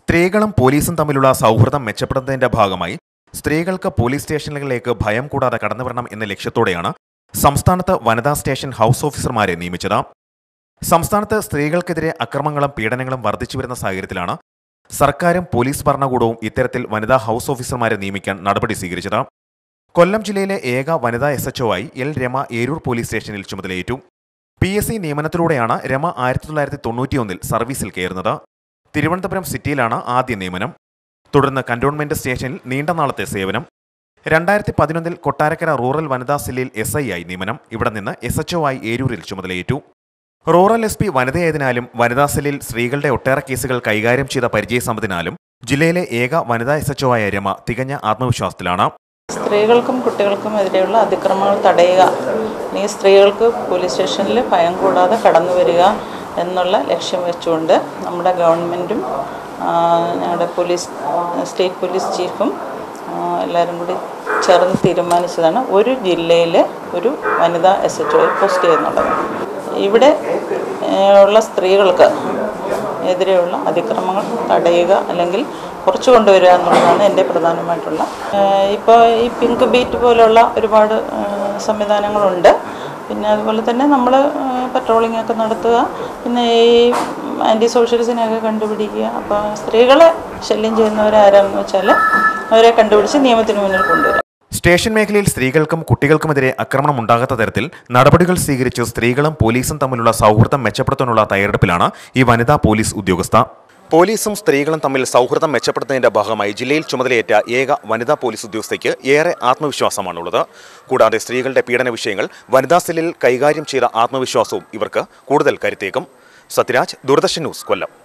സ്ത്രീകളും പോലീസും തമ്മിലുള്ള സൗഹൃദം മെച്ചപ്പെടുത്തുന്നതിന്റെ ഭാഗമായി സ്ത്രീകൾക്ക് പോലീസ് സ്റ്റേഷനുകളിലേക്ക് ഭയം കൂടാതെ കടന്നുവരണം എന്ന ലക്ഷ്യത്തോടെയാണ് സംസ്ഥാനത്ത് വനിതാ സ്റ്റേഷൻ ഹൗസ് ഓഫീസർമാരെ നിയമിച്ചത് സംസ്ഥാനത്ത് സ്ത്രീകൾക്കെതിരെ അക്രമങ്ങളും പീഡനങ്ങളും വർദ്ധിച്ചു വരുന്ന സാഹചര്യത്തിലാണ് സർക്കാരും പോലീസ് ഭരണകൂടവും ഇത്തരത്തിൽ വനിതാ ഹൗസ് ഓഫീസർമാരെ നിയമിക്കാൻ നടപടി സ്വീകരിച്ചത് കൊല്ലം ജില്ലയിലെ ഏക വനിതാ എസ് എച്ച് ആയി എൽ രമ ഏരൂർ പോലീസ് സ്റ്റേഷനിൽ ചുമതലയേറ്റു പി എസ് സി നിയമനത്തിലൂടെയാണ് രമ ആയിരത്തി തൊള്ളായിരത്തി തൊണ്ണൂറ്റിയൊന്നിൽ സർവീസിൽ കയറുന്നത് തിരുവനന്തപുരം സിറ്റിയിലാണ് ആദ്യ നിയമനം തുടർന്ന് കന്റോൺമെന്റ് സ്റ്റേഷനിൽ നീണ്ട നാളത്തെ സേവനം രണ്ടായിരത്തി പതിനൊന്നിൽ കൊട്ടാരക്കര റൂറൽ വനിതാ സെല്ലിൽ എസ് ഐ ആയി നിയമനം ഇവിടെ നിന്ന് എസ് എച്ച് ആയി ഏരൂരിൽ ചുമതലയേറ്റു റൂറൽ എസ് പി വനിതയായതിനാലും വനിതാ സെല്ലിൽ സ്ത്രീകളുടെ ഒട്ടേറെ കേസുകൾ കൈകാര്യം ചെയ്ത പരിചയസമ്പത്തിനാലും ജില്ലയിലെ ഏക വനിതാ എസ് എച്ച് ആയ രമ തികഞ്ഞ ആത്മവിശ്വാസത്തിലാണ് സ്ത്രീകൾക്കും കുട്ടികൾക്കും എതിരെയുള്ള അതിക്രമങ്ങൾ തടയുക ഈ സ്ത്രീകൾക്ക് പോലീസ് സ്റ്റേഷനിൽ ഭയം കൂടാതെ കടന്നു വരിക എന്നുള്ള ലക്ഷ്യം വെച്ചുകൊണ്ട് നമ്മുടെ ഗവൺമെൻറ്റും ആ, ഞങ്ങളുടെ പോലീസ് സ്റ്റേറ്റ് പോലീസ് ചീഫും ആ, എല്ലാവരും കൂടി ചേർന്ന് തീരുമാനിച്ചതാണ് ഒരു ജില്ലയിൽ ഒരു വനിതാ എസ് എച്ച് ഒ പോസ്റ്റ് ചെയ്യുന്നുള്ളത് ഇവിടെ ഏ, ഉള്ള സ്ത്രീകൾക്ക് എതിരെയുള്ള അതിക്രമങ്ങൾ തടയുക അല്ലെങ്കിൽ കുറച്ച് കൊണ്ടുവരിക എന്നുള്ളതാണ് എൻ്റെ പ്രധാനമായിട്ടുള്ള ഇപ്പോൾ ഈ പിങ്ക് ബീറ്റ് പോലുള്ള ഒരുപാട് ആ, സംവിധാനങ്ങളുണ്ട് പിന്നെ അതുപോലെ തന്നെ നമ്മൾ പട്രോളിംഗ് ഒക്കെ നടത്തുക പിന്നെ ഈ ആൻറ്റി സോഷ്യൽസിനെയൊക്കെ കണ്ടുപിടിക്കുക അപ്പോൾ സ്ത്രീകളെ ശല്യം ചെയ്യുന്നവരാരാന്ന് വെച്ചാൽ അവരെ കണ്ടുപിടിച്ച് നിയമത്തിന് മുന്നിൽ കൊണ്ടുവരിക സ്റ്റേഷൻ മേഖലയിൽ സ്ത്രീകൾക്കും കുട്ടികൾക്കുമെതിരെ ആക്രമണം ഉണ്ടാകാത്ത തരത്തിൽ നടപടികൾ സ്വീകരിച്ച് സ്ത്രീകളും പോലീസും തമ്മിലുള്ള സൗഹൃദം മെച്ചപ്പെടുത്താനുള്ള തയ്യാറെടുപ്പിലാണ് ഈ വനിതാ പോലീസ് ഉദ്യോഗസ്ഥ പോലീസും സ്ത്രീകളും തമ്മിൽ സൗഹൃദം മെച്ചപ്പെടുത്തുന്നതിന്റെ ഭാഗമായി ജില്ലയിൽ ചുമതലയേറ്റ ഏക വനിതാ പോലീസ് ഉദ്യോഗസ്ഥയ്ക്ക് ഏറെ ആത്മവിശ്വാസമാണുള്ളത് കൂടാതെ സ്ത്രീകളുടെ പീഡന വിഷയങ്ങൾ വനിതാ സെല്ലിൽ കൈകാര്യം ചെയ്ത ആത്മവിശ്വാസവും ഇവർക്ക് കൂടുതൽ കരുത്തേക്കും സത്യരാജ് ദൂരദർശൻ ന്യൂസ് കൊല്ലം